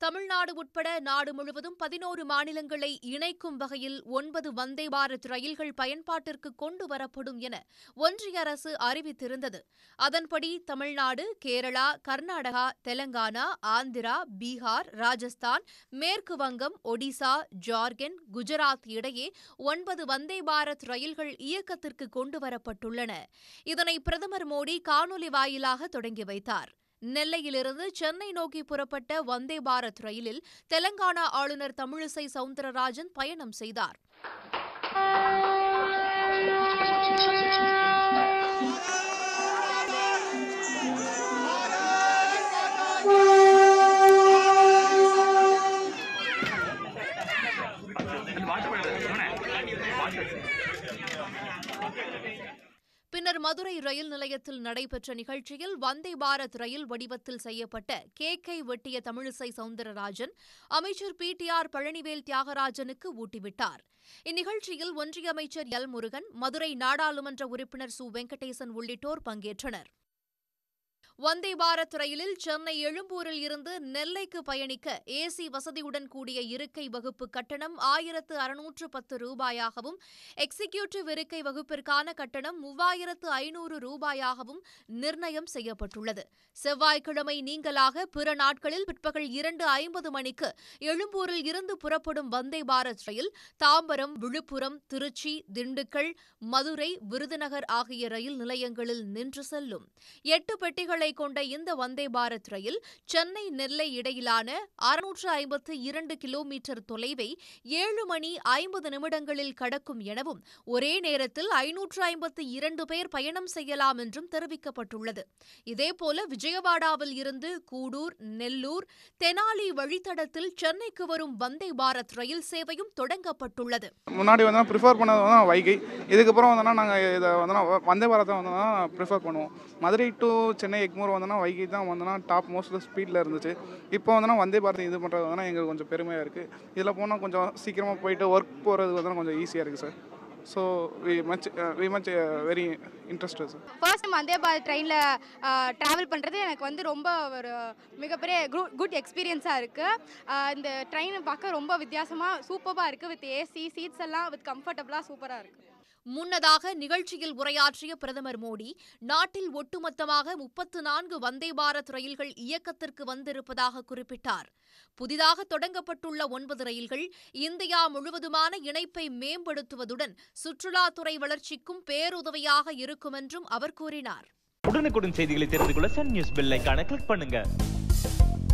தமிழ்நாடு உட்பட நாடு முழுவதும் பதினோரு மாநிலங்களை இணைக்கும் வகையில் ஒன்பது வந்தே பாரத் ரயில்கள் பயன்பாட்டிற்கு கொண்டு வரப்படும் என ஒன்றிய அரசு அறிவித்திருந்தது அதன்படி தமிழ்நாடு கேரளா கர்நாடகா தெலங்கானா ஆந்திரா பீகார் ராஜஸ்தான் மேற்கு வங்கம் ஒடிசா ஜார்க்கண்ட் குஜராத் இடையே ஒன்பது வந்தே பாரத் ரயில்கள் இயக்கத்திற்கு கொண்டு வரப்பட்டுள்ளன இதனை பிரதமர் மோடி காணொலி வாயிலாக தொடங்கி வைத்தார் நெல்லையிலிருந்து சென்னை நோக்கி புறப்பட்ட வந்தே பாரத் ரயிலில் தெலங்கானா ஆளுநர் தமிழிசை சவுந்தரராஜன் பயணம் செய்தார் பின்னர் மதுரை ரயில் நிலையத்தில் நடைபெற்ற நிகழ்ச்சியில் வந்தே பாரத் ரயில் வடிவத்தில் செய்யப்பட்ட கேக்கை வெட்டிய தமிழிசை சவுந்தரராஜன் அமைச்சர் பி டி ஆர் பழனிவேல் தியாகராஜனுக்கு ஊட்டிவிட்டார் இந்நிகழ்ச்சியில் ஒன்றிய அமைச்சர் எல் முருகன் மதுரை நாடாளுமன்ற உறுப்பினர் சு வெங்கடேசன் உள்ளிட்டோர் பங்கேற்றனர் வந்தே பாரத் ரயிலில் சென்னை எழும்பூரில் இருந்து நெல்லைக்கு பயணிக்க ஏசி வசதியுடன் கூடிய இருக்கை வகுப்பு கட்டணம் ஆயிரத்து அறுநூற்று பத்து ரூபாயாகவும் எக்ஸிகியூட்டிவ் இருக்கை வகுப்பிற்கான கட்டணம் மூவாயிரத்து ஐநூறு ரூபாயாகவும் நிர்ணயம் செய்யப்பட்டுள்ளது செவ்வாய்க்கிழமை நீங்கலாக பிற நாட்களில் பிற்பகல் இரண்டு ஐம்பது மணிக்கு எழும்பூரில் இருந்து புறப்படும் வந்தே பாரத் ரயில் தாம்பரம் விழுப்புரம் திருச்சி திண்டுக்கல் மதுரை விருதுநகர் ஆகிய ரயில் நிலையங்களில் நின்று செல்லும் எட்டு பெட்டிகளை கொண்ட இந்த வந்தே பாரத் ரயில் சென்னை நெல்லை இடையிலான அறுநூற்று ஐம்பத்து இரண்டு கிலோமீட்டர் தொலைவை ஏழு மணி ஐம்பது நிமிடங்களில் கடக்கும் எனவும் ஒரே நேரத்தில் ஐநூற்று ஐம்பத்து இரண்டு பேர் பயணம் செய்யலாம் என்றும் தெரிவிக்கப்பட்டுள்ளது இதேபோல விஜயவாடாவில் இருந்து கூடூர் நெல்லூர் தெனாலி வழித்தடத்தில் சென்னைக்கு வரும் வந்தே பாரத் ரயில் சேவையும் தொடங்கப்பட்டுள்ளது முன்னாடி வந்து ப்ரிஃபர் பண்ணது வந்து வைகை இதுக்கப்புறம் வந்தோன்னா நாங்கள் இதை வந்தோன்னா வந்தே பாரத்தை வந்தோன்னா ப்ரிஃபர் பண்ணுவோம் மதுரை டு சென்னை எக்மூர் வந்தோன்னா வைகை தான் வந்தோன்னா டாப் மோஸ்ட் ஸ்பீடில் இருந்துச்சு இப்போ வந்தோன்னா வந்தே பாரத் இது பண்ணுறது வந்து எங்களுக்கு கொஞ்சம் பெருமையாக இருக்குது இதில் போனால் கொஞ்சம் சீக்கிரமாக போயிட்டு ஒர்க் போகிறது வந்து கொஞ்சம் ஈஸியாக இருக்குது sir so we much we much very interested sir first time Vande Bharat ட்ரெயினில் ட்ராவல் பண்ணுறது எனக்கு வந்து ரொம்ப ஒரு மிகப்பெரிய குட் எக்ஸ்பீரியன்ஸாக இருக்குது இந்த ட்ரெயினை பார்க்க ரொம்ப வித்தியாசமாக சூப்பராக இருக்குது வித் ஏசி சீட்ஸ் எல்லாம் வித் கம்ஃபர்டபுளாக சூப்பராக இருக்குது முன்னதாக நிகழ்ச்சியில் உரையாற்றிய பிரதமர் மோடி நாட்டில் ஒட்டுமொத்தமாக முப்பத்து நான்கு வந்தே பாரத் ரயில்கள் இயக்கத்திற்கு வந்திருப்பதாக குறிப்பிட்டார் புதிதாக தொடங்கப்பட்டுள்ள ஒன்பது ரயில்கள் இந்தியா முழுவதுமான இணைப்பை மேம்படுத்துவதுடன் சுற்றுலாத்துறை வளர்ச்சிக்கும் பேருதவியாக இருக்கும் என்றும் அவர் கூறினார் உடனுக்குடன் செய்திகளை தெரிந்து கொள்ள சன் நியூஸ் பெல் ஐகானை கிளிக் பண்ணுங்க